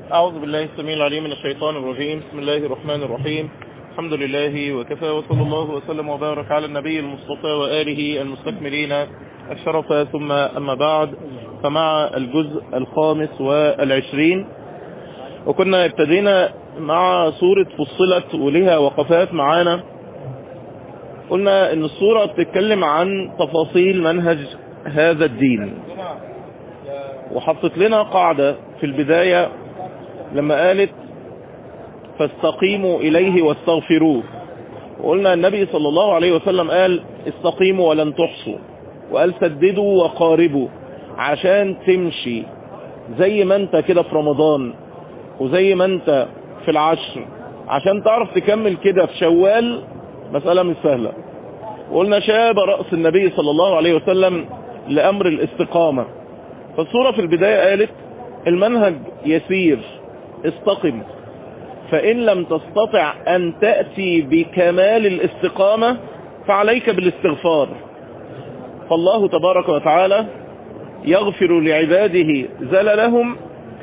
أعوذ بالله السميع العليم من الشيطان الرجيم بسم الله الرحمن الرحيم الحمد لله وكفى وصلى الله وسلم وبارك على النبي المصطفى وآله المستكملين الشرف ثم أما بعد فمع الجزء الخامس والعشرين وكنا ابتدينا مع سورة فصلت ولها وقفات معانا قلنا ان السورة بتتكلم عن تفاصيل منهج هذا الدين وحطت لنا قاعدة في البداية لما قالت فاستقيموا إليه واستغفروه وقلنا النبي صلى الله عليه وسلم قال استقيموا ولن تحصوا وقال سددوا وقاربوا عشان تمشي زي ما انت كده في رمضان وزي ما انت في العشر عشان تعرف تكمل كده في شوال مسألة مش سهلة وقلنا شاب رأس النبي صلى الله عليه وسلم لأمر الاستقامة فالصورة في البداية قالت المنهج يسير استقم فإن لم تستطع أن تأتي بكمال الاستقامة فعليك بالاستغفار فالله تبارك وتعالى يغفر لعباده زللهم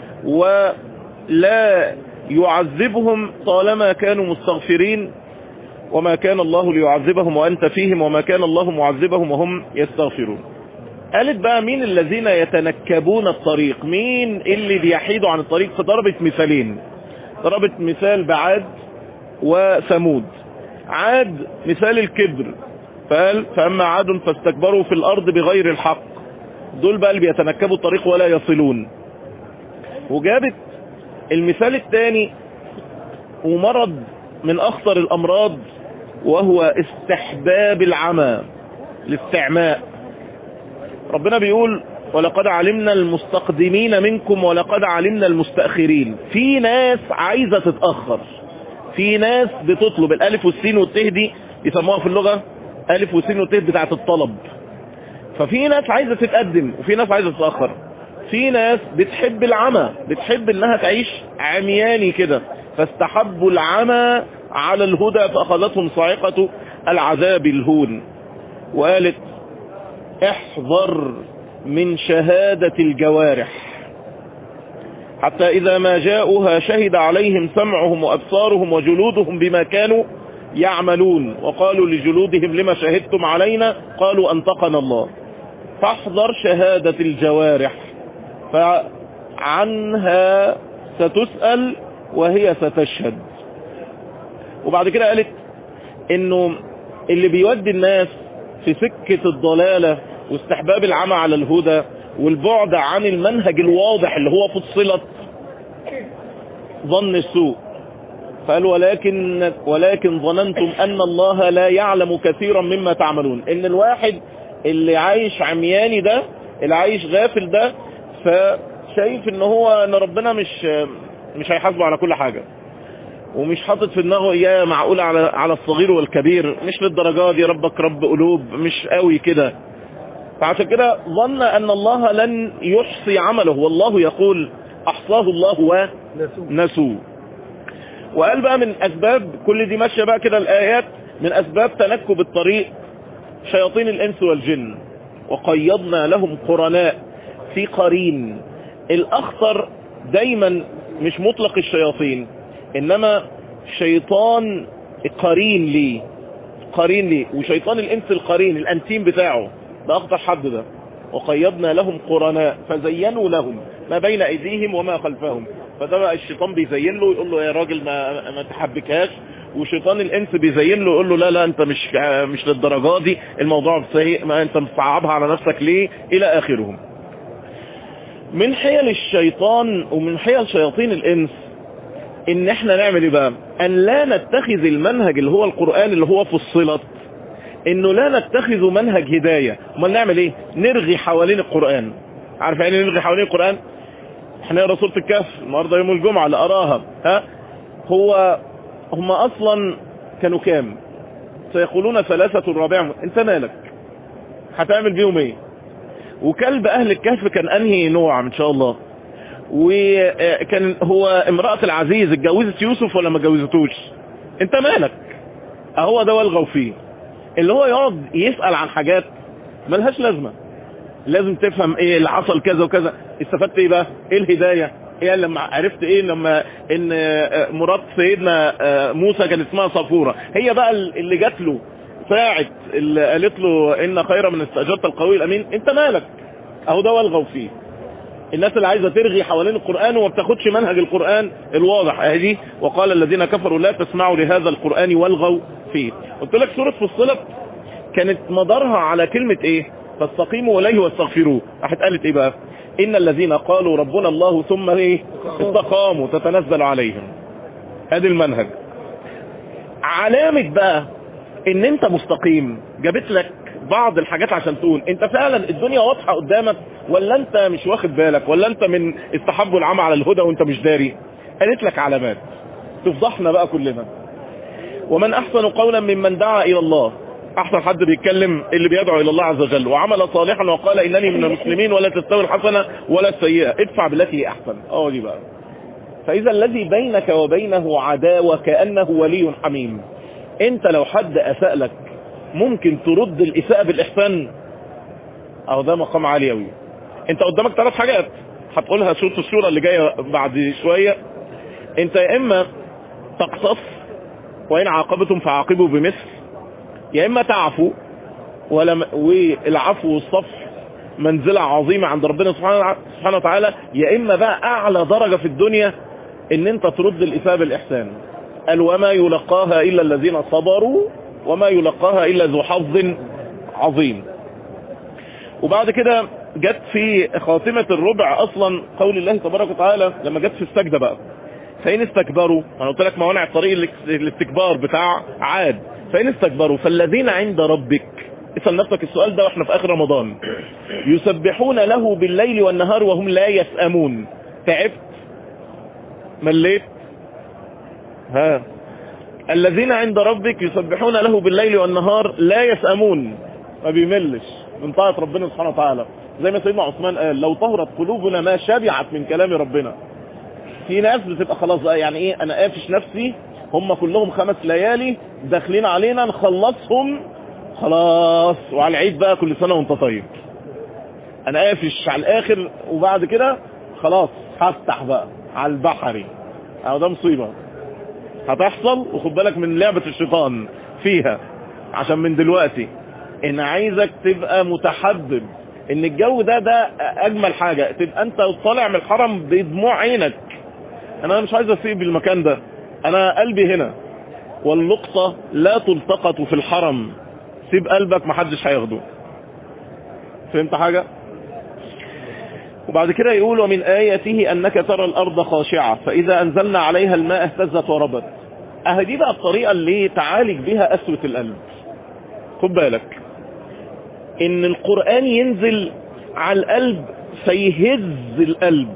ولا يعذبهم طالما كانوا مستغفرين وما كان الله ليعذبهم وأنت فيهم وما كان الله معذبهم وهم يستغفرون قالت بقى مين الذين يتنكبون الطريق مين اللي بيحيدوا عن الطريق فضربت مثالين ضربت مثال بعاد وثمود عاد مثال الكبر فقال فأما عاد فاستكبروا في الأرض بغير الحق دول بقى اللي بيتنكبوا الطريق ولا يصلون وجابت المثال الثاني ومرض من أخطر الأمراض وهو استحباب العمى الاستعماء ربنا بيقول ولقد علمنا المستقدمين منكم ولقد علمنا المستأخرين في ناس عايزة تتأخر في ناس بتطلب الالف والسين والته دي يسموها في اللغة الف والسين والته بتاعت الطلب ففي ناس عايزة تتقدم وفي ناس عايزة تتأخر في ناس بتحب العمى بتحب انها تعيش عمياني كده فاستحبوا العمى على الهدى فأخذتهم صاعقة العذاب الهون وقالت احذر من شهادة الجوارح حتى إذا ما جاءوها شهد عليهم سمعهم وأبصارهم وجلودهم بما كانوا يعملون وقالوا لجلودهم لما شهدتم علينا قالوا أنطقنا الله فاحذر شهادة الجوارح فعنها ستسأل وهي ستشهد وبعد كده قالت انه اللي بيودي الناس في سكة الضلالة واستحباب العمى على الهدى والبعد عن المنهج الواضح اللي هو فصلت ظن السوء فقال ولكن, ولكن ظننتم ان الله لا يعلم كثيرا مما تعملون ان الواحد اللي عايش عمياني ده اللي عايش غافل ده فشايف ان هو ان ربنا مش مش هيحاسبه على كل حاجة ومش حاطط في دماغه اياه معقول على على الصغير والكبير مش للدرجات دي ربك رب قلوب مش قوي كده فعشان كده ظن ان الله لن يحصي عمله والله يقول احصاه الله ونسوه وقال بقى من اسباب كل دي ماشيه بقى كده الايات من اسباب تنكب الطريق شياطين الانس والجن وقيضنا لهم قرناء في قرين الاخطر دايما مش مطلق الشياطين انما شيطان قرين ليه قرين ليه وشيطان الانس القرين الانتيم بتاعه ده اخطر حد ده وقيضنا لهم قرناء فزينوا لهم ما بين ايديهم وما خلفهم فده بقى الشيطان بيزين له يقول له يا راجل ما, ما تحبكهاش وشيطان الانس بيزين له يقول له لا لا انت مش مش للدرجه دي الموضوع سيء ما انت مصعبها على نفسك ليه الى اخرهم من حيل الشيطان ومن حيل شياطين الانس ان احنا نعمل ايه بقى ان لا نتخذ المنهج اللي هو القرآن اللي هو فصلت انه لا نتخذ منهج هداية امال نعمل ايه نرغي حوالين القرآن عارف يعني نرغي حوالين القرآن احنا نقرا سوره الكهف النهارده يوم الجمعة اللي اراها ها هو هم اصلا كانوا كام سيقولون ثلاثة رابعهم انت مالك هتعمل بيهم ايه وكلب اهل الكهف كان انهي نوع ان شاء الله وكان هو امرأة العزيز اتجوزت يوسف ولا ما اتجوزتوش انت مالك اهو ده والغوا فيه اللي هو يقعد يسأل عن حاجات ملهاش لازمة لازم تفهم ايه اللي حصل كذا وكذا استفدت ايه بقى ايه الهداية ايه لما عرفت ايه لما ان مرات سيدنا موسى كان اسمها صفورة هي بقى اللي جات له ساعة اللي قالت له ان خير من استأجرت القوي الامين انت مالك اهو ده والغوا فيه الناس اللي عايزة ترغي حوالين القرآن وما بتاخدش منهج القرآن الواضح اهدي وقال الذين كفروا لا تسمعوا لهذا القرآن والغوا فيه قلت لك سورة فصلت كانت مدارها على كلمة ايه فاستقيموا اليه واستغفروه راحت قالت ايه بقى ان الذين قالوا ربنا الله ثم ايه استقاموا تتنزل عليهم ادي المنهج علامة بقى ان انت مستقيم جابت لك بعض الحاجات عشان تقول انت فعلا الدنيا واضحة قدامك ولا انت مش واخد بالك ولا انت من استحبوا العمى على الهدى وانت مش داري قالت لك علامات تفضحنا بقى كلنا ومن احسن قولا ممن دعا الى الله احسن حد بيتكلم اللي بيدعو الى الله عز وجل وعمل صالحا وقال انني من المسلمين ولا تستوي الحسنة ولا السيئة ادفع بالتي هي احسن اه دي بقى فاذا الذي بينك وبينه عداوة كأنه ولي حميم انت لو حد اساء لك ممكن ترد الاساءة بالاحسان او ده مقام عالي اوي انت قدامك ثلاث حاجات هتقولها سورة السورة اللي جاية بعد شوية انت يا اما تقصص وان عاقبتم فعاقبوا بمثل يا اما تعفو ولم والعفو والصفح منزلة عظيمة عند ربنا سبحانه وتعالى يا اما بقى اعلى درجة في الدنيا ان انت ترد الاساءة بالاحسان قال وما يلقاها الا الذين صبروا وما يلقاها الا ذو حظ عظيم وبعد كده جت في خاتمة الربع اصلا قول الله تبارك وتعالى لما جت في السجدة بقى فإن استكبروا انا قلت لك موانع الطريق الاستكبار بتاع عاد فإن استكبروا فالذين عند ربك اسأل نفسك السؤال ده واحنا في اخر رمضان يسبحون له بالليل والنهار وهم لا يسأمون تعبت مليت ها الذين عند ربك يسبحون له بالليل والنهار لا يسأمون ما بيملش من طاعة ربنا سبحانه وتعالى زي ما سيدنا عثمان قال لو طهرت قلوبنا ما شبعت من كلام ربنا في ناس بتبقى خلاص يعني ايه انا قافش نفسي هم كلهم خمس ليالي داخلين علينا نخلصهم خلاص وعلى العيد بقى كل سنة وانت طيب انا قافش على الاخر وبعد كده خلاص هفتح بقى على البحري او ده مصيبة هتحصل وخد بالك من لعبة الشيطان فيها عشان من دلوقتي انا عايزك تبقى متحبب ان الجو ده ده اجمل حاجة تبقى انت طالع من الحرم بدموع عينك انا مش عايز اسيب المكان ده انا قلبي هنا واللقطة لا تلتقط في الحرم سيب قلبك محدش هياخده فهمت حاجة وبعد كده يقول ومن آياته أنك ترى الأرض خاشعة فإذا أنزلنا عليها الماء اهتزت وربت أهدي بقى الطريقة اللي تعالج بها أسوة القلب خد بالك إن القرآن ينزل على القلب فيهز القلب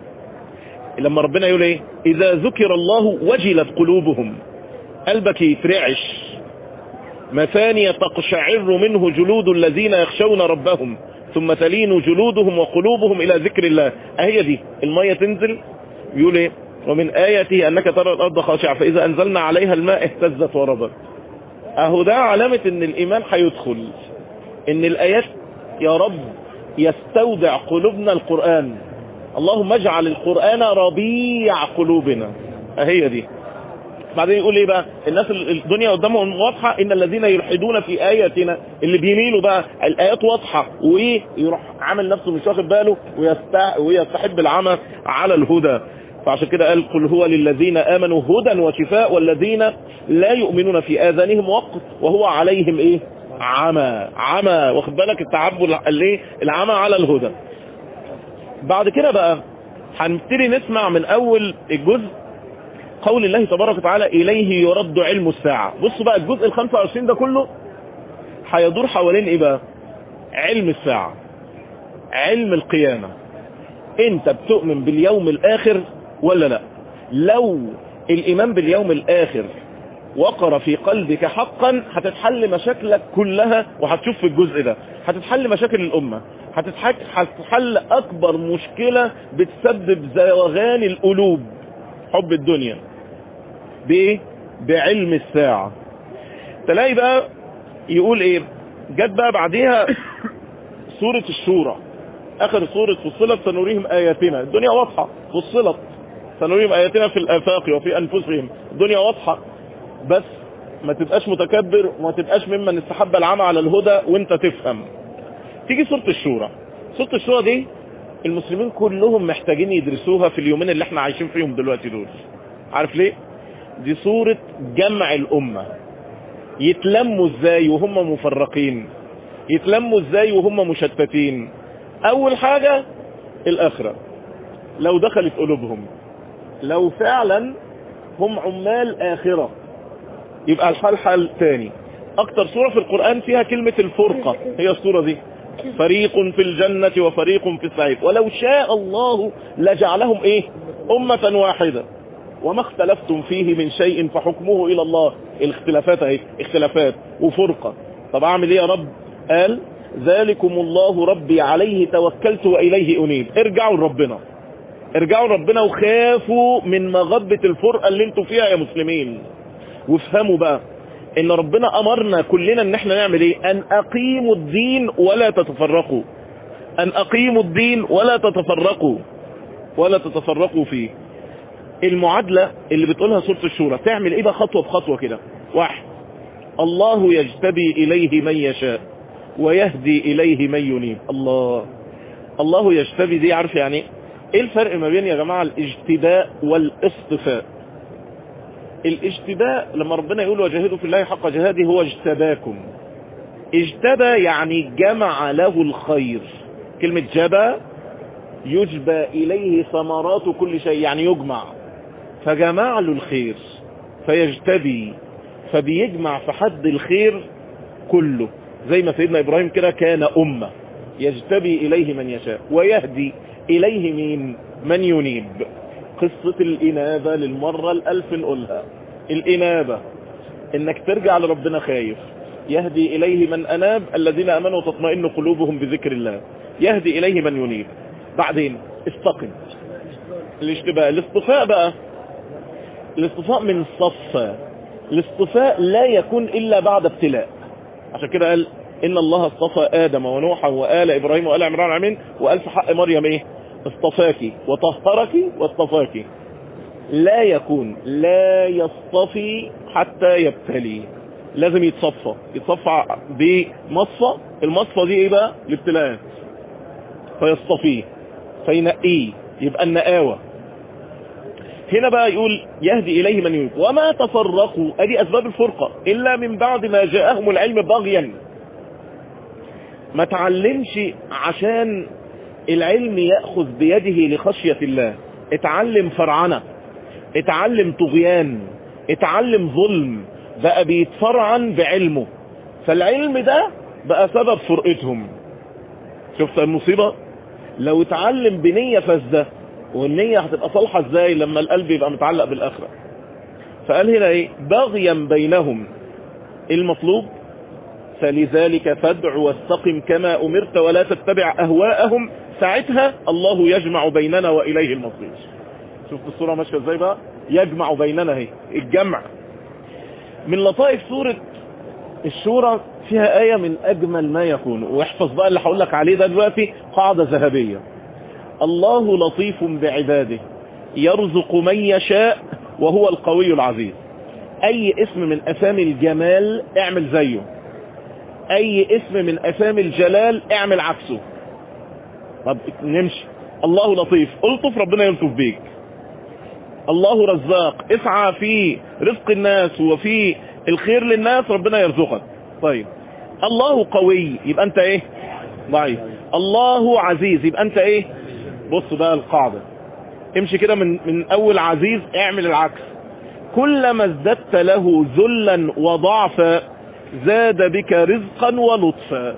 لما ربنا يقول ايه اذا ذكر الله وجلت قلوبهم قلبك يترعش مثانية تقشعر منه جلود الذين يخشون ربهم ثم تلين جلودهم وقلوبهم الى ذكر الله اهي دي المية تنزل يقول ايه ومن آياته انك ترى الارض خاشعة فاذا انزلنا عليها الماء اهتزت وربت اهو ده علامة ان الايمان هيدخل ان الايات يا رب يستودع قلوبنا القرآن اللهم اجعل القرآن ربيع قلوبنا اهي دي بعدين يقول ايه بقى الناس الدنيا قدامهم واضحة ان الذين يلحدون في اياتنا اللي بيميلوا بقى الايات واضحة ويروح عامل نفسه مش واخد باله ويستحب العمى على الهدى فعشان كده قال قل هو للذين امنوا هدى وشفاء والذين لا يؤمنون في اذانهم وقت وهو عليهم ايه عمى عمى واخد بالك التعبد الايه العمى على الهدى بعد كده بقى هنبتدي نسمع من اول الجزء قول الله تبارك وتعالى اليه يرد علم الساعة بصوا بقى الجزء ال 25 ده كله هيدور حوالين ايه بقى علم الساعة علم القيامة انت بتؤمن باليوم الاخر ولا لا لو الايمان باليوم الاخر وقر في قلبك حقا هتتحل مشاكلك كلها وهتشوف في الجزء ده هتتحل مشاكل الامة هتتحل اكبر مشكلة بتسبب زوغان القلوب حب الدنيا بايه بعلم الساعة تلاقي بقى يقول ايه جت بقى بعديها سورة الشورى اخر سورة فصلت سنريهم اياتنا الدنيا واضحة فصلت سنريهم اياتنا في الافاق وفي انفسهم الدنيا واضحة بس ما تبقاش متكبر وما تبقاش ممن استحب العمى على الهدى وانت تفهم تيجي سورة الشورى سورة الشورى دي المسلمين كلهم محتاجين يدرسوها في اليومين اللي احنا عايشين فيهم دلوقتي دول عارف ليه دي سورة جمع الامة يتلموا ازاي وهم مفرقين يتلموا ازاي وهم مشتتين اول حاجة الاخرة لو دخلت قلوبهم لو فعلا هم عمال اخرة يبقى الحال حال تاني اكتر سورة في القرآن فيها كلمة الفرقة هي السورة دي فريق في الجنة وفريق في السعير ولو شاء الله لجعلهم ايه امة واحدة وما اختلفتم فيه من شيء فحكمه الى الله الاختلافات اهي اختلافات وفرقة طب اعمل ايه يا رب قال ذلكم الله ربي عليه توكلت واليه انيب ارجعوا لربنا ارجعوا لربنا وخافوا من مغبة الفرقة اللي انتوا فيها يا مسلمين وافهموا بقى ان ربنا امرنا كلنا ان احنا نعمل ايه ان اقيموا الدين ولا تتفرقوا ان اقيموا الدين ولا تتفرقوا ولا تتفرقوا فيه المعادلة اللي بتقولها سورة الشورى تعمل ايه بقى خطوة بخطوة كده واحد الله يجتبي اليه من يشاء ويهدي اليه من ينيب الله الله يجتبي دي عارف يعني ايه الفرق ما بين يا جماعة الاجتباء والاصطفاء الاجتباء لما ربنا يقول وجاهدوا في الله حق جهاده هو اجتباكم اجتبى يعني جمع له الخير كلمة جبى يجبى إليه ثمرات كل شيء يعني يجمع فجمع له الخير فيجتبي فبيجمع في حد الخير كله زي ما سيدنا إبراهيم كده كان أمة يجتبي إليه من يشاء ويهدي إليه مين من ينيب قصة الإنابة للمرة الألف نقولها الإنابة إنك ترجع لربنا خايف يهدي إليه من أناب الذين أمنوا تطمئن قلوبهم بذكر الله يهدي إليه من ينيب بعدين استقم الاشتباه الاصطفاء بقى الاصطفاء من صفة الاصطفاء لا يكون إلا بعد ابتلاء عشان كده قال إن الله اصطفى آدم ونوحا وآل إبراهيم وآل عمران عمين وقال في حق مريم إيه اصطفاك وطهرك واصطفاك لا يكون لا يصطفي حتى يبتلي لازم يتصفى يتصفى بمصفى المصفى دي ايه بقى الابتلاءات فيصطفيه فينقيه يبقى النقاوة هنا بقى يقول يهدي إليه من يريد وما تفرقوا ادي أسباب الفرقة إلا من بعد ما جاءهم العلم بغيا ما تعلمش عشان العلم يأخذ بيده لخشية الله اتعلم فرعنة اتعلم طغيان اتعلم ظلم بقى بيتفرعن بعلمه فالعلم ده بقى سبب فرقتهم شفت المصيبة لو اتعلم بنية فاسدة والنية هتبقى صالحة ازاي لما القلب يبقى متعلق بالاخرة فقال هنا ايه بغيا بينهم المطلوب فلذلك فادع واستقم كما امرت ولا تتبع اهواءهم ساعتها الله يجمع بيننا واليه المصير شوف الصورة ماشية ازاي بقى يجمع بيننا اهي الجمع من لطائف سورة الشورى فيها آية من أجمل ما يكون واحفظ بقى اللي هقول لك عليه ده دلوقتي قاعدة ذهبية الله لطيف بعباده يرزق من يشاء وهو القوي العزيز أي اسم من أسامي الجمال اعمل زيه أي اسم من أسامي الجلال اعمل عكسه طب نمشي الله لطيف الطف ربنا يلطف بيك الله رزاق اسعى في رزق الناس وفي الخير للناس ربنا يرزقك طيب الله قوي يبقى انت ايه ضعيف الله عزيز يبقى انت ايه بص بقى القاعدة امشي كده من, من اول عزيز اعمل العكس كلما ازددت له ذلا وضعفا زاد بك رزقا ولطفا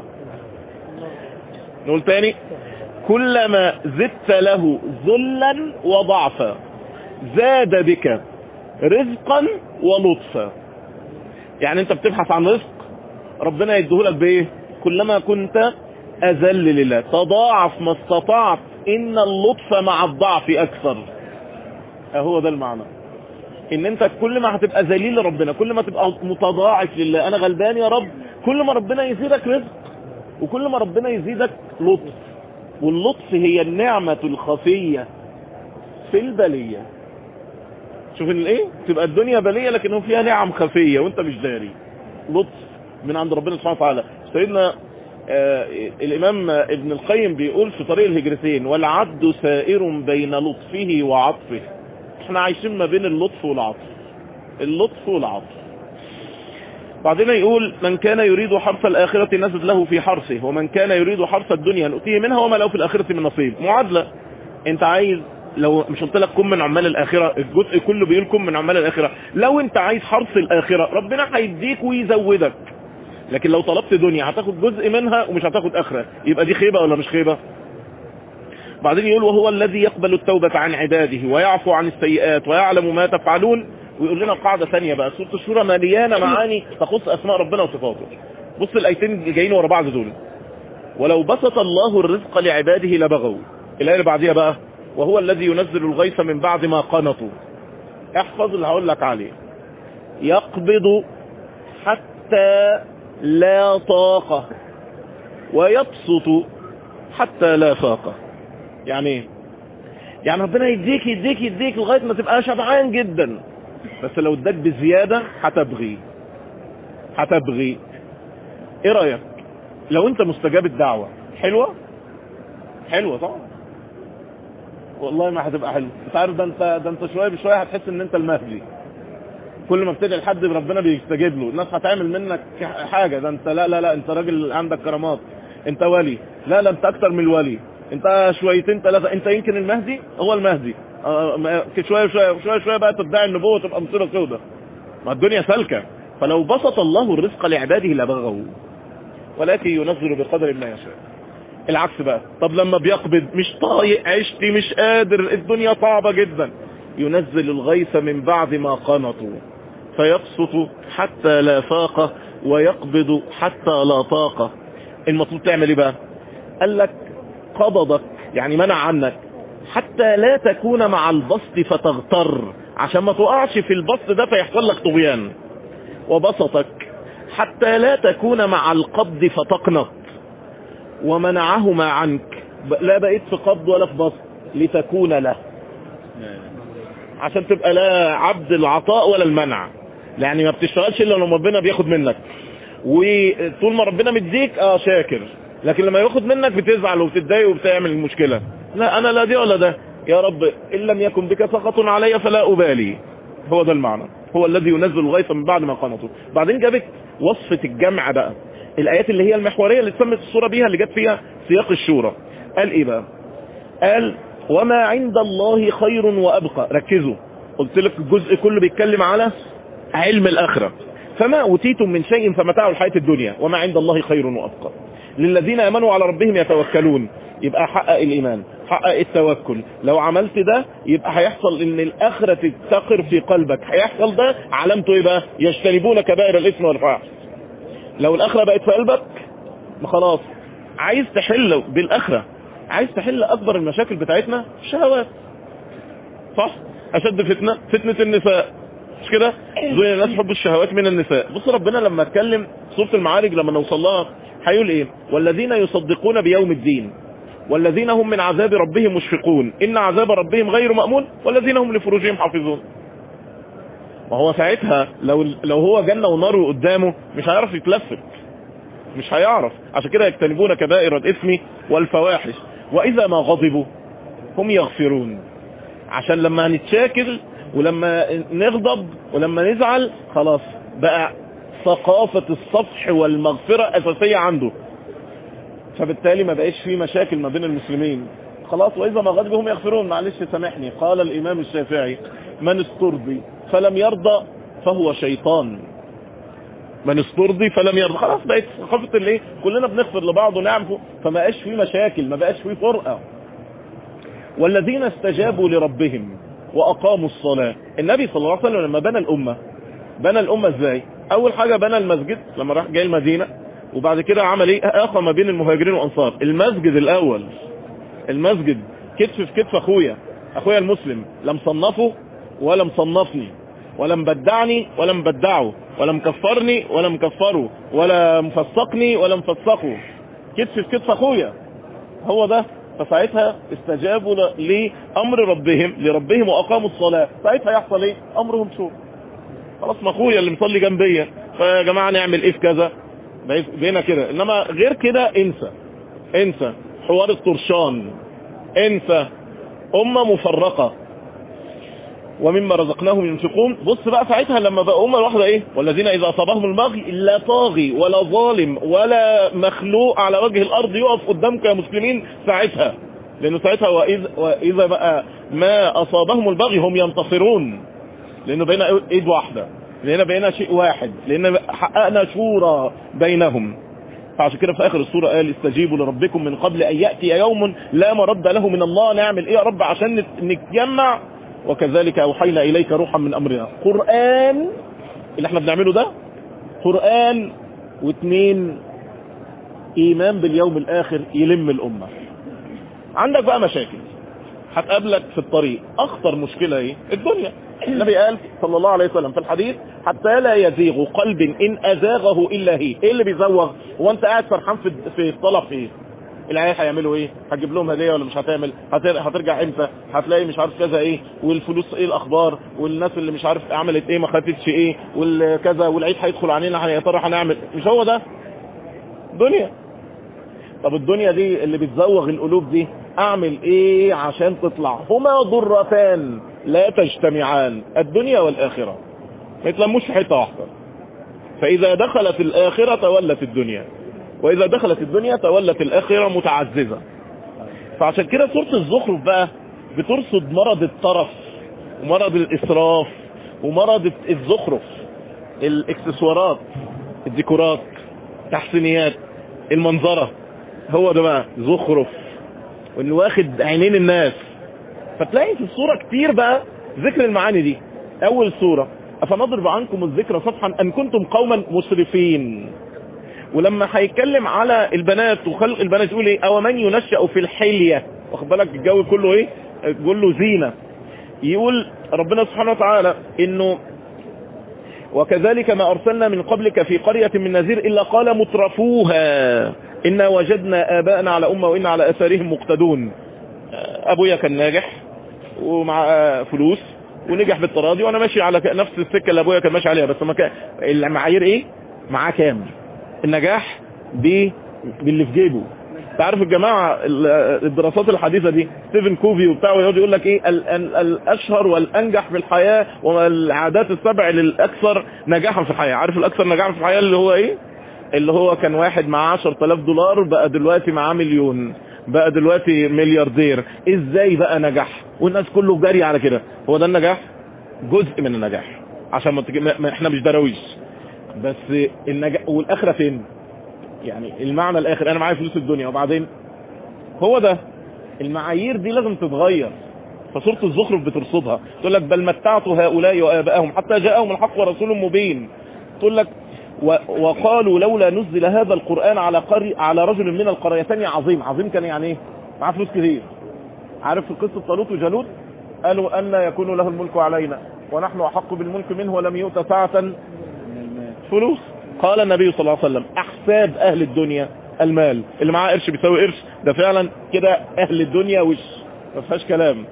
نقول تاني كلما زدت له ذلا وضعفا زاد بك رزقا ولطفا يعني انت بتبحث عن رزق ربنا يديهولك بايه كلما كنت اذل لله تضاعف ما استطعت ان اللطف مع الضعف اكثر اهو ده المعنى ان انت كل ما هتبقى ذليل لربنا كل ما تبقى متضاعف لله انا غلبان يا رب كل ما ربنا يزيدك رزق وكل ما ربنا يزيدك لطف واللطف هي النعمة الخفية في البلية شوف الايه تبقى الدنيا بلية لكن هو فيها نعم خفية وانت مش داري لطف من عند ربنا سبحانه وتعالى سيدنا آه الامام ابن القيم بيقول في طريق الهجرتين والعبد سائر بين لطفه وعطفه احنا عايشين ما بين اللطف والعطف اللطف والعطف بعدين يقول من كان يريد حرث الآخرة نزد له في حرثه ومن كان يريد حرث الدنيا نؤتيه منها وما له في الآخرة من نصيب معادلة انت عايز لو مش قلت لك كن من عمال الآخرة الجزء كله بيقول كن من عمال الآخرة لو انت عايز حرث الآخرة ربنا هيديك ويزودك لكن لو طلبت دنيا هتاخد جزء منها ومش هتاخد آخرة يبقى دي خيبة ولا مش خيبة بعدين يقول وهو الذي يقبل التوبة عن عباده ويعفو عن السيئات ويعلم ما تفعلون ويقول لنا قاعدة ثانية بقى سورة الشورى مليانة معاني تخص أسماء ربنا وصفاته بص الآيتين جايين ورا بعض دول ولو بسط الله الرزق لعباده لبغوا الآية اللي بعديها بقى وهو الذي ينزل الغيث من بعد ما قنطوا احفظ اللي هقول لك عليه يقبض حتى لا طاقة ويبسط حتى لا فاقة يعني ايه يعني ربنا يديك يديك يديك لغاية ما تبقى شبعان جدا بس لو اداك بزيادة هتبغي هتبغي ايه رأيك لو انت مستجاب الدعوة حلوة حلوة طبعا والله ما هتبقى حلوة انت عارف ده انت ده انت شوية بشوية هتحس ان انت المهدي كل ما بتدعي لحد ربنا بيستجيب له الناس هتعمل منك حاجة ده انت لا لا لا انت راجل عندك كرامات انت ولي لا لا انت اكتر من الولي انت شويتين ثلاثة انت يمكن المهدي هو المهدي اه شوية شوية شوية شوية بقى تدعي النبوة تبقى مصيرة سودة ما الدنيا سالكة فلو بسط الله الرزق لعباده لبغوا ولكن ينزل بقدر ما يشاء العكس بقى طب لما بيقبض مش طايق عشتي مش قادر الدنيا صعبة جدا ينزل الغيث من بعد ما قنطوا فيبسط حتى لا فاقة ويقبض حتى لا طاقة المطلوب تعمل ايه بقى قال لك قبضك يعني منع عنك حتى لا تكون مع البسط فتغتر عشان ما تقعش في البسط ده فيحصل لك طغيان وبسطك حتى لا تكون مع القبض فتقنط ومنعهما عنك لا بقيت في قبض ولا في بسط لتكون له عشان تبقى لا عبد العطاء ولا المنع يعني ما بتشتغلش الا لما ربنا بياخد منك وطول ما ربنا مديك اه شاكر لكن لما ياخد منك بتزعل وبتتضايق وبتعمل المشكلة لا انا لا دي ولا ده يا رب ان لم يكن بك سخط علي فلا ابالي هو ده المعنى هو الذي ينزل الغيث من بعد ما قنطوا بعدين جابت وصفة الجمع بقى الايات اللي هي المحورية اللي تسمت الصورة بيها اللي جت فيها سياق الشورى قال ايه بقى قال وما عند الله خير وابقى ركزوا قلت لك الجزء كله بيتكلم على علم الاخره فما اوتيتم من شيء فمتاع الحياه الدنيا وما عند الله خير وابقى للذين امنوا على ربهم يتوكلون يبقى حقق الايمان حقق التوكل لو عملت ده يبقى هيحصل ان الاخره تستقر في قلبك هيحصل ده علامته ايه بقى يجتنبون كبائر الاثم والفحش لو الاخره بقت في قلبك خلاص عايز تحل بالاخره عايز تحل اكبر المشاكل بتاعتنا الشهوات صح اشد فتنة فتنة النساء مش كده زي الناس حب الشهوات من النساء بص ربنا لما اتكلم سورة المعارج لما نوصل لها هيقول ايه والذين يصدقون بيوم الدين والذين هم من عذاب ربهم مشفقون ان عذاب ربهم غير مأمون والذين هم لفروجهم حافظون ما هو ساعتها لو لو هو جنة ونار قدامه مش هيعرف يتلفت مش هيعرف عشان كده يجتنبون كبائر الاثم والفواحش واذا ما غضبوا هم يغفرون عشان لما هنتشاكل ولما نغضب ولما نزعل خلاص بقى ثقافة الصفح والمغفرة اساسية عنده فبالتالي ما بقاش فيه مشاكل ما بين المسلمين خلاص واذا ما غضبوا هم يغفرون معلش سامحني قال الامام الشافعي من استرضي فلم يرضى فهو شيطان من استرضي فلم يرضى خلاص بقت ثقافه الايه كلنا بنغفر لبعض ونعرفه فما بقاش في مشاكل ما بقاش في فرقه والذين استجابوا لربهم واقاموا الصلاه النبي صلى الله عليه وسلم لما بنى الامه بنى الامه ازاي اول حاجه بنى المسجد لما راح جاي المدينه وبعد كده عمل ايه اخى ما بين المهاجرين والانصار المسجد الاول المسجد كتف في كتف اخويا اخويا المسلم لا مصنفه ولا مصنفني ولا مبدعني ولا مبدعه ولا مكفرني ولا مكفره ولا مفسقني ولا مفسقه كتف في كتف اخويا هو ده فساعتها استجابوا لامر ربهم لربهم واقاموا الصلاه ساعتها يحصل ايه امرهم شور خلاص ما اخويا اللي مصلي جنبيا فيا جماعه نعمل ايه في كذا بقينا كده انما غير كده انسى انسى حوار الطرشان انسى امه مفرقه ومما رزقناهم ينفقون بص بقى ساعتها لما بقى امه واحده ايه والذين اذا اصابهم البغي لا طاغي ولا ظالم ولا مخلوق على وجه الارض يقف قدامك يا مسلمين ساعتها لانه ساعتها واذا, وإذا بقى ما اصابهم البغي هم ينتصرون لانه بقينا ايد واحده لان بقينا شيء واحد لان حققنا شورى بينهم فعشان كده في اخر السوره قال استجيبوا لربكم من قبل ان ياتي يوم لا مرد له من الله نعمل ايه يا رب عشان نتجمع وكذلك اوحينا اليك روحا من امرنا قران اللي احنا بنعمله ده قران واثنين ايمان باليوم الاخر يلم الامه عندك بقى مشاكل هتقابلك في الطريق اخطر مشكله ايه الدنيا النبي قال صلى الله عليه وسلم في الحديث حتى لا يزيغ قلب ان ازاغه الا هي ايه اللي بيزوغ هو انت قاعد فرحان في في الطلب في ايه العيال هيعملوا ايه هتجيب لهم هديه ولا مش هتعمل هترجع امتى هتلاقي مش عارف كذا ايه والفلوس ايه الاخبار والناس اللي مش عارف عملت ايه ما خدتش ايه والكذا والعيد هيدخل علينا يا ترى هنعمل مش هو ده دنيا طب الدنيا دي اللي بتزوغ القلوب دي اعمل ايه عشان تطلع هما ضرتان لا تجتمعان الدنيا والاخره ما يتلموش في حته واحده فاذا دخلت الاخره تولت الدنيا واذا دخلت الدنيا تولت الاخره متعززه فعشان كده سوره الزخرف بقى بترصد مرض الطرف ومرض الاسراف ومرض الزخرف الاكسسوارات الديكورات تحسينيات المنظره هو ده بقى زخرف واللي واخد عينين الناس فتلاقي في الصورة كتير بقى ذكر المعاني دي اول صورة افنضرب عنكم الذكر صفحا ان كنتم قوما مسرفين ولما هيتكلم على البنات وخلق البنات يقول ايه او من ينشأ في الحلية واخد بالك الجو كله ايه كله زينة يقول ربنا سبحانه وتعالى انه وكذلك ما ارسلنا من قبلك في قرية من نذير الا قال مترفوها إنا وجدنا آباءنا على أمة وإنا على أثارهم مقتدون أبويا كان ناجح ومع فلوس ونجح بالتراضي وأنا ماشي على نفس السكة اللي أبويا كان ماشي عليها بس ما كان المعايير إيه؟ معاه كام؟ النجاح دي باللي في جيبه تعرف الجماعة الدراسات الحديثة دي ستيفن كوفي وبتاع ويقعد يقول لك ايه ال ال الاشهر والانجح في الحياة والعادات السبع للاكثر نجاحا في الحياة عارف الاكثر نجاحا في الحياة اللي هو ايه اللي هو كان واحد معاه 10000 دولار بقى دلوقتي معاه مليون بقى دلوقتي ملياردير ازاي بقى نجح والناس كله جاري على كده هو ده النجاح جزء من النجاح عشان ما, ما احنا مش دراويش بس النجاح والاخره فين يعني المعنى الاخر انا معايا فلوس الدنيا وبعدين هو ده المعايير دي لازم تتغير فسوره الزخرف بترصدها تقول لك بل متعت هؤلاء وابائهم حتى جاءهم الحق ورسول مبين تقول لك وقالوا لولا نزل هذا القرآن على قري على رجل من القريتين عظيم عظيم كان يعني ايه معاه فلوس كتير عارف في قصة طالوت وجالوت قالوا أن يكون له الملك علينا ونحن أحق بالملك منه ولم يؤت ساعة فلوس قال النبي صلى الله عليه وسلم أحساب أهل الدنيا المال اللي معاه قرش بيساوي قرش ده فعلا كده أهل الدنيا وش ما فيهاش كلام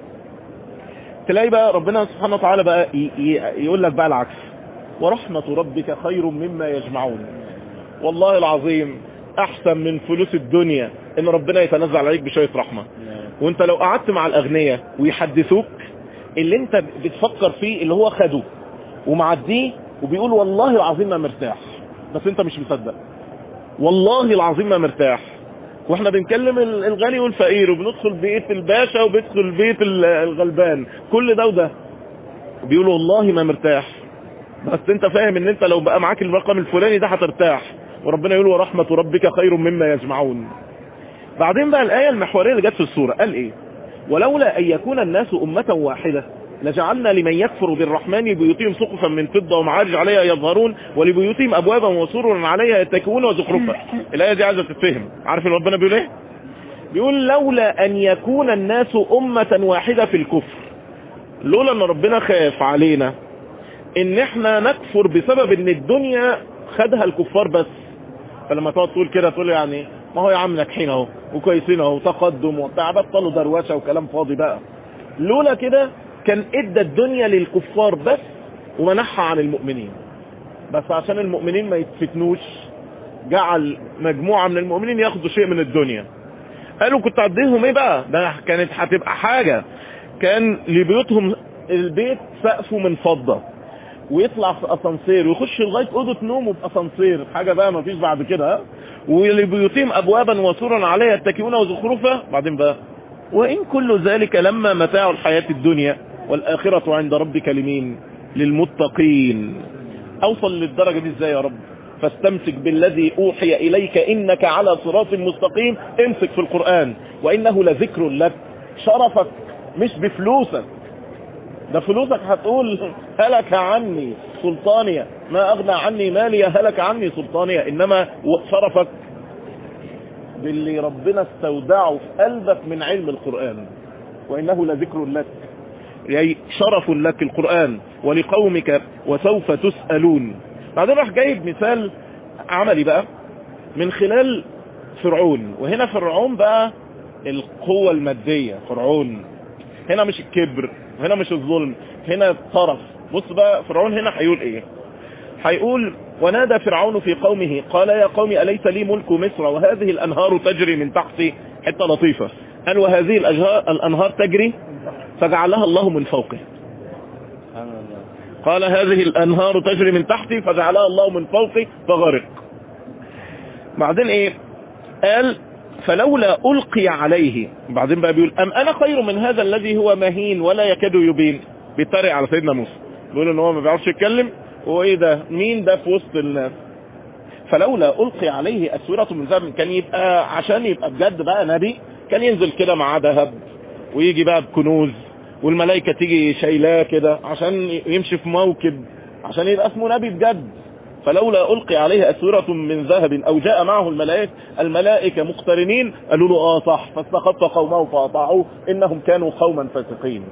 تلاقي بقى ربنا سبحانه وتعالى بقى يقول لك بقى العكس ورحمة ربك خير مما يجمعون والله العظيم احسن من فلوس الدنيا ان ربنا يتنزل عليك بشوية رحمة وانت لو قعدت مع الاغنياء ويحدثوك اللي انت بتفكر فيه اللي هو خده ومعديه وبيقول والله العظيم ما مرتاح بس انت مش مصدق والله العظيم ما مرتاح واحنا بنكلم الغني والفقير وبندخل بيت الباشا وبيدخل بيت الغلبان كل ده وده بيقولوا والله ما مرتاح بس انت فاهم ان انت لو بقى معاك الرقم الفلاني ده هترتاح وربنا يقول ورحمة ربك خير مما يجمعون بعدين بقى الآية المحورية اللي جت في السورة قال ايه ولولا ان يكون الناس امة واحدة لجعلنا لمن يكفر بالرحمن لبيوتهم سقفا من فضة ومعارج عليها يظهرون ولبيوتهم ابوابا وسررا عليها يتكئون وزخرفا الآية دي عايزة تتفهم عارف ان ربنا بيقول ايه بيقول لولا ان يكون الناس امة واحدة في الكفر لولا ان ربنا خاف علينا ان احنا نكفر بسبب ان الدنيا خدها الكفار بس فلما تقعد تقول كده تقول يعني ما هو يا عم ناجحين اهو وكويسين اهو تقدم وبتاع بطلوا دروشه وكلام فاضي بقى لولا كده كان ادى الدنيا للكفار بس ومنحها عن المؤمنين بس عشان المؤمنين ما يتفتنوش جعل مجموعة من المؤمنين ياخدوا شيء من الدنيا قالوا كنت عديهم ايه بقى ده كانت هتبقى حاجة كان لبيوتهم البيت سقفه من فضة ويطلع في اسانسير ويخش لغايه اوضه نومه باسانسير حاجه بقى ما فيش بعد كده ها ولبيوتهم ابوابا وسورا عليها يتكئون وزخرفا بعدين بقى وان كل ذلك لما متاع الحياه الدنيا والاخره عند ربك لمين للمتقين اوصل للدرجه دي ازاي يا رب فاستمسك بالذي اوحي اليك انك على صراط مستقيم امسك في القران وانه لذكر لك شرفك مش بفلوسك ده فلوسك هتقول هلك عني سلطانية ما اغنى عني مالي هلك عني سلطانية انما شرفك باللي ربنا استودعه في قلبك من علم القرآن وانه لذكر لك يعني شرف لك القرآن ولقومك وسوف تسألون بعدين راح جايب مثال عملي بقى من خلال فرعون وهنا فرعون بقى القوة المادية فرعون هنا مش الكبر هنا مش الظلم هنا الطرف بص بقى فرعون هنا هيقول ايه هيقول ونادى فرعون في قومه قال يا قوم أليس لي ملك مصر وهذه الأنهار تجري من تحتي حتة لطيفة قال وهذه الأنهار تجري فجعلها الله من فوقه قال هذه الأنهار تجري من تحتي فجعلها الله من فوقي فغرق بعدين ايه قال فلولا ألقي عليه بعدين بقى بيقول أم أنا خير من هذا الذي هو مهين ولا يكاد يبين بيتريق على سيدنا موسى بيقول ان هو ما بيعرفش يتكلم هو ايه ده مين ده في وسط الناس فلولا ألقي عليه أسورة من ذهب كان يبقى عشان يبقى بجد بقى نبي كان ينزل كده معاه ذهب ويجي بقى بكنوز والملائكة تيجي شايلاه كده عشان يمشي في موكب عشان يبقى اسمه نبي بجد فلولا ألقي عليه أسورة من ذهب أو جاء معه الملائكة الملائكة مقترنين قالوا له آه صح فاستخف قومه فأطاعوه إنهم كانوا قوما فاسقين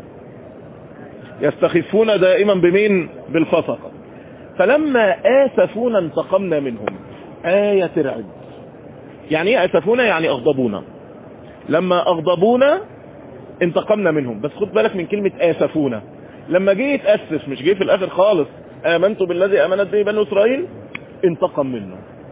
يستخفون دائما بمين بالفسقة فلما آسفونا انتقمنا منهم آية ترعب يعني ايه آسفونا يعني أغضبونا لما أغضبونا انتقمنا منهم بس خد بالك من كلمة آسفونا لما جه يتأسف مش جه في الآخر خالص آمنت بالذي آمنت به بنو إسرائيل انتقم منه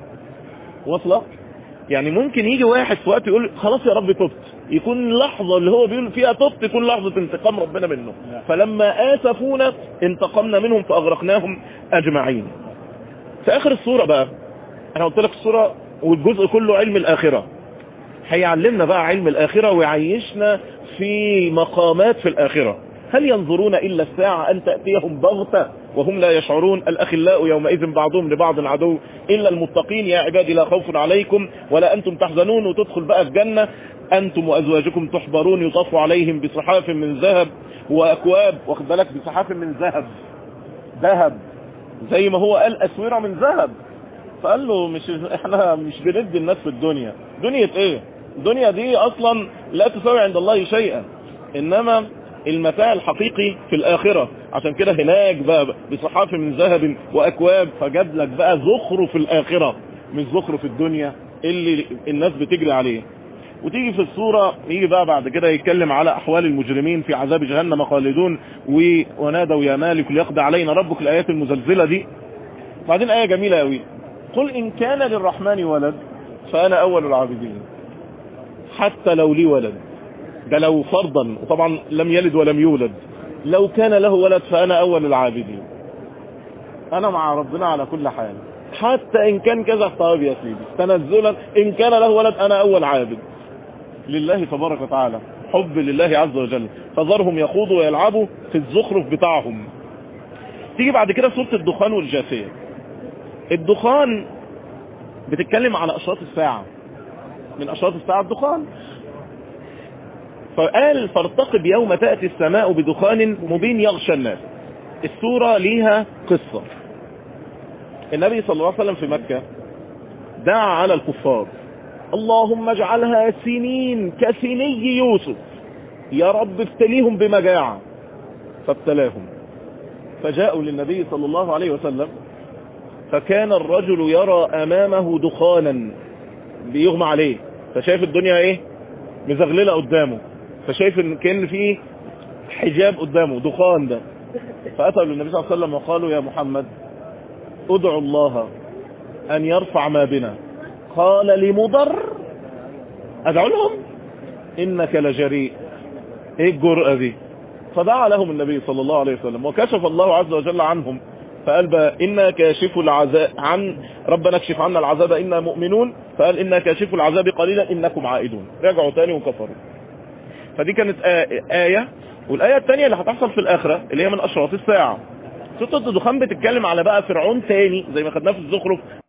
واصلة يعني ممكن يجي واحد في وقت يقول خلاص يا رب تبت يكون لحظة اللي هو بيقول فيها تبت تكون لحظة انتقام ربنا منه فلما آسفونا انتقمنا منهم فأغرقناهم أجمعين في آخر الصورة بقى أنا قلت لك الصورة والجزء كله علم الآخرة هيعلمنا بقى علم الآخرة ويعيشنا في مقامات في الآخرة هل ينظرون إلا الساعة أن تأتيهم بغتة وهم لا يشعرون الأخلاء يومئذ بعضهم لبعض عدو إلا المتقين يا عبادي لا خوف عليكم ولا أنتم تحزنون وتدخل بقى الجنة أنتم وأزواجكم تحبرون يطاف عليهم بصحاف من ذهب وأكواب واخد بالك بصحاف من ذهب ذهب زي ما هو قال أسورة من ذهب فقال له مش احنا مش بندي الناس في الدنيا دنيا ايه الدنيا دي اصلا لا تساوي عند الله شيئا انما المتاع الحقيقي في الآخرة عشان كده هناك بقى بصحاف من ذهب وأكواب فجاب لك بقى زخر في الآخرة مش زخر في الدنيا اللي الناس بتجري عليه وتيجي في الصورة يجي بقى بعد كده يتكلم على أحوال المجرمين في عذاب جهنم خالدون ونادوا يا مالك ليقضي علينا ربك الآيات المزلزلة دي بعدين آية جميلة قوي قل إن كان للرحمن ولد فأنا أول العابدين حتى لو لي ولد ده لو فرضا وطبعا لم يلد ولم يولد لو كان له ولد فأنا أول العابدين أنا مع ربنا على كل حال حتى إن كان كذا طيب يا سيدي تنزلا إن كان له ولد أنا أول عابد لله تبارك وتعالى حب لله عز وجل فذرهم يخوضوا ويلعبوا في الزخرف بتاعهم تيجي بعد كده سورة الدخان والجاثية الدخان بتتكلم على أشراط الساعة من أشراط الساعة الدخان فقال فارتقب يوم تأتي السماء بدخان مبين يغشى الناس السورة ليها قصة النبي صلى الله عليه وسلم في مكة دعا على الكفار اللهم اجعلها سنين كسني يوسف يا رب ابتليهم بمجاعة فابتلاهم فجاءوا للنبي صلى الله عليه وسلم فكان الرجل يرى أمامه دخانا بيغمى عليه فشايف الدنيا ايه مزغللة قدامه فشايف ان كان في حجاب قدامه دخان ده فأتوا للنبي صلى الله عليه وسلم وقالوا يا محمد ادعوا الله ان يرفع ما بنا قال لمضر ادعو لهم انك لجريء ايه الجرأة دي فدعا لهم النبي صلى الله عليه وسلم وكشف الله عز وجل عنهم فقال بقى إنا كاشف العذاب عن ربنا اكشف عنا العذاب إنا مؤمنون فقال إنا كاشف العذاب قليلا إنكم عائدون رجعوا تاني وكفروا فدي كانت آية والآية الثانية اللي هتحصل في الآخرة اللي هي من أشراط الساعة سورة الدخان بتتكلم على بقى فرعون تاني زي ما خدناه في الزخرف